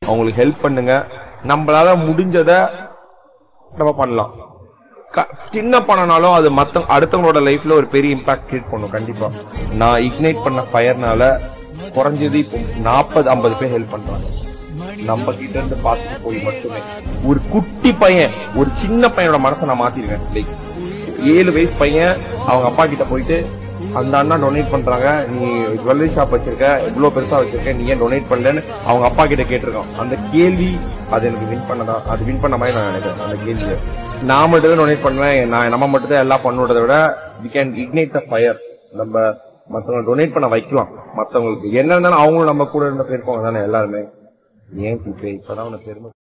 அவங்களுக்கு ஹெல்ப் பண்ணுங்க நம்மளால முடிஞ்சத நம்ம பண்ணலாம் க- சின்ன பணம்னாலும் அது மத்த அடுத்தவங்களோட லைஃப்ல ஒரு பெரிய இம்பாக்ட் கிரியேட் பண்ணும் கண்டிப்பா நான் இக்னைட் பண்ண ஃபயர்னால குறைஞ்சது இப்போ நாற்பது ஐம்பது பேர் ஹெல்ப் பண்றாங்க நம்ம கிட்ட இருந்து பார்த்துட்டு போய் மட்டுமே ஒரு குட்டி பையன் ஒரு சின்ன பையனோட மனசை நான் மாத்திருக்கேன் லைக் ஏழு வயசு பையன் அவங்க அப்பா கிட்ட போயிட்டு அந்த அண்ணா டொனேட் பண்றாங்க நீ ஜுவல்லரி ஷாப் வச்சிருக்க இவ்வளவு பெருசா வச்சிருக்க நீ ஏன் டொனேட் பண்ணலன்னு அவங்க அப்பா கிட்ட கேட்டிருக்கான் அந்த கேள்வி அது எனக்கு வின் பண்ணதா அது வின் பண்ண மாதிரி நான் நினைக்கிறேன் அந்த கேள்வியை நான் மட்டும் தான் டொனேட் பண்ணுவேன் நான் நம்ம மட்டும் தான் எல்லாம் பண்ணுறதை விட we can ignite the fire நம்ம மத்தவங்க டொனேட் பண்ண வைக்கலாம் மத்தவங்களுக்கு என்ன இருந்தாலும் அவங்களும் நம்ம கூட இருந்த போயிருக்கோங்க தானே எல்லாருமே ஏன் இப்ப இப்பதான் உனக்கு பெருமை